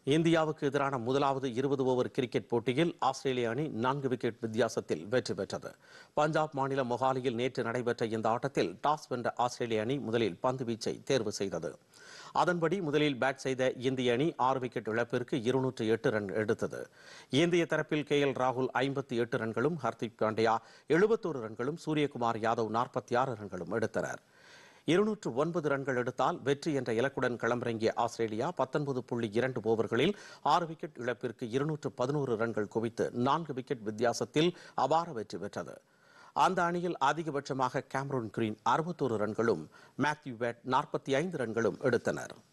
இந்தியாவுக்கு எதிரான முதலாவது இருபது ஓவர் கிரிக்கெட் போட்டியில் ஆஸ்திரேலிய அணி நான்கு விக்கெட் வித்தியாசத்தில் வெற்றி பெற்றது பஞ்சாப் மாநிலம் மொஹாலியில் நேற்று நடைபெற்ற இந்த ஆட்டத்தில் டாஸ் வென்ற ஆஸ்திரேலிய அணி முதலில் பந்து வீச்சை தேர்வு செய்தது அதன்படி முதலில் பேட் செய்த இந்திய அணி ஆறு விக்கெட் இழப்பிற்கு இருநூற்று எட்டு ரன் எடுத்தது இந்திய தரப்பில் கே எல் ராகுல் ஐம்பத்தி எட்டு ரன்களும் ஹர்திக் பாண்டியா எழுபத்தோரு ரன்களும் சூரியகுமார் யாதவ் நாற்பத்தி ஆறு ரன்களும் எடுத்தனர் இருநூற்று ஒன்பது ரன்கள் எடுத்தால் வெற்றி என்ற இலக்குடன் களமிறங்கிய ஆஸ்திரேலியா பத்தொன்பது புள்ளி இரண்டு ஓவர்களில் ஆறு விக்கெட் இழப்பிற்கு இருநூற்று பதினோரு ரன்கள் குவித்து நான்கு விக்கெட் வித்தியாசத்தில் அபார வெற்றி பெற்றது அந்த அணியில் அதிகபட்சமாக கேமரூன் கிரீன் அறுபத்தோரு ரன்களும் மேத்யூ பேட் நாற்பத்தி ஐந்து ரன்களும் எடுத்தனர்